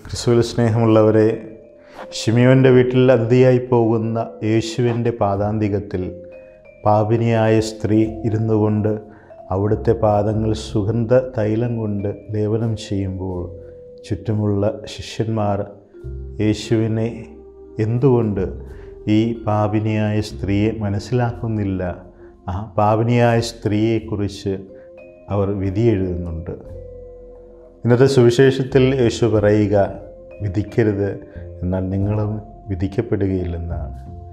ക്രിസ്തുവിൽ സ്നേഹമുള്ളവരെ ഷിമിയോൻ്റെ വീട്ടിൽ അതിഥിയായി പോകുന്ന യേശുവിൻ്റെ പാദാന്തികത്തിൽ പാപിനിയായ സ്ത്രീ ഇരുന്നു കൊണ്ട് അവിടുത്തെ പാദങ്ങൾ സുഗന്ധ തൈലം കൊണ്ട് ലേപനം ചെയ്യുമ്പോൾ ചുറ്റുമുള്ള ശിഷ്യന്മാർ യേശുവിനെ എന്തുകൊണ്ട് ഈ പാപിനിയായ സ്ത്രീയെ മനസ്സിലാക്കുന്നില്ല ആ പാപിനിയായ സ്ത്രീയെക്കുറിച്ച് അവർ വിധി എഴുതുന്നുണ്ട് ഇന്നത്തെ സുവിശേഷത്തിൽ യേശു പറയുക വിധിക്കരുത് എന്നാൽ നിങ്ങളും വിധിക്കപ്പെടുകയില്ലെന്നാണ്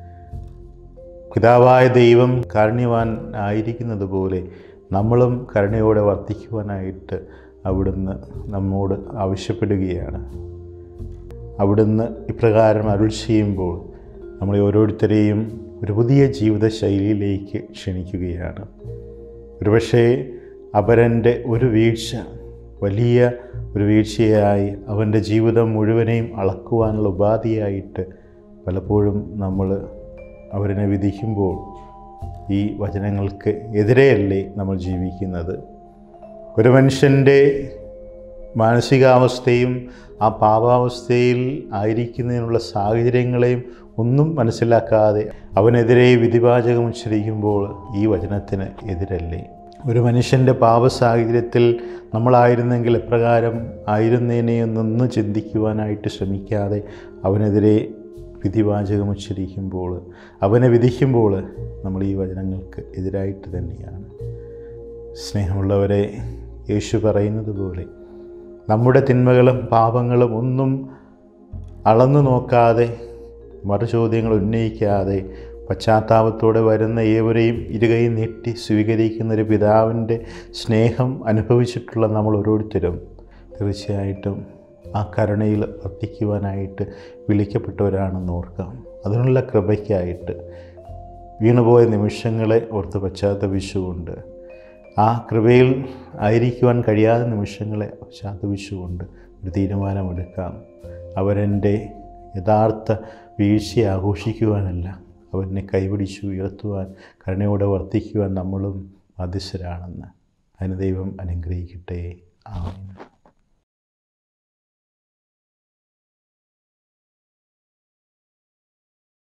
പിതാവായ ദൈവം കാരുണ്യവാൻ ആയിരിക്കുന്നത് പോലെ നമ്മളും കരുണയോടെ വർത്തിക്കുവാനായിട്ട് അവിടുന്ന് നമ്മോട് ആവശ്യപ്പെടുകയാണ് അവിടുന്ന് ഇപ്രകാരം അരുൾ ചെയ്യുമ്പോൾ നമ്മളെ ഓരോരുത്തരെയും ഒരു പുതിയ ജീവിതശൈലിയിലേക്ക് ക്ഷണിക്കുകയാണ് ഒരുപക്ഷേ അപരൻ്റെ ഒരു വീഴ്ച വലിയ ഒരു വീഴ്ചയായി അവൻ്റെ ജീവിതം മുഴുവനെയും അളക്കുവാനുള്ള ഉപാധിയായിട്ട് പലപ്പോഴും നമ്മൾ അവരിനെ വിധിക്കുമ്പോൾ ഈ വചനങ്ങൾക്ക് എതിരെയല്ലേ നമ്മൾ ജീവിക്കുന്നത് ഒരു മനുഷ്യൻ്റെ മാനസികാവസ്ഥയും ആ പാപാവസ്ഥയിൽ ആയിരിക്കുന്നതിനുള്ള സാഹചര്യങ്ങളെയും ഒന്നും മനസ്സിലാക്കാതെ അവനെതിരെ വിധിവാചകം ഉച്ചരിക്കുമ്പോൾ ഈ വചനത്തിന് എതിരല്ലേ ഒരു മനുഷ്യൻ്റെ പാപ സാഹചര്യത്തിൽ നമ്മളായിരുന്നെങ്കിൽ എപ്രകാരം ആയിരുന്നേനെ എന്നൊന്ന് ചിന്തിക്കുവാനായിട്ട് ശ്രമിക്കാതെ അവനെതിരെ വിധിവാചകം ഉച്ചരിക്കുമ്പോൾ അവനെ വിധിക്കുമ്പോൾ നമ്മൾ ഈ വചനങ്ങൾക്ക് എതിരായിട്ട് തന്നെയാണ് സ്നേഹമുള്ളവരെ യേശു പറയുന്നത് പോലെ നമ്മുടെ തിന്മകളും പാപങ്ങളും ഒന്നും അളന്നു നോക്കാതെ മറുചോദ്യങ്ങൾ ഉന്നയിക്കാതെ പശ്ചാത്താപത്തോടെ വരുന്ന ഏവരെയും ഇരുകൈ നീട്ടി സ്വീകരിക്കുന്ന ഒരു പിതാവിൻ്റെ സ്നേഹം അനുഭവിച്ചിട്ടുള്ള നമ്മൾ ഓരോരുത്തരും തീർച്ചയായിട്ടും ആ കരുണയിൽ വർത്തിക്കുവാനായിട്ട് വിളിക്കപ്പെട്ടവരാണെന്ന് ഓർക്കാം അതിനുള്ള കൃപയ്ക്കായിട്ട് വീണുപോയ നിമിഷങ്ങളെ ഓർത്ത് പശ്ചാത്തപിച്ചുകൊണ്ട് ആ കൃപയിൽ ആയിരിക്കുവാൻ കഴിയാത്ത നിമിഷങ്ങളെ പശ്ചാത്തപിച്ചുകൊണ്ട് ഒരു തീരുമാനമെടുക്കാം അവരെൻ്റെ യഥാർത്ഥ വീഴ്ച ആഘോഷിക്കുവാനല്ല അവനെ കൈപിടിച്ചു ഉയർത്തുവാൻ കരുണയോടെ വർത്തിക്കുവാൻ നമ്മളും ബാധ്യസ്ഥരാണെന്ന് അതിന് ദൈവം അനുഗ്രഹിക്കട്ടെ ആമേൻ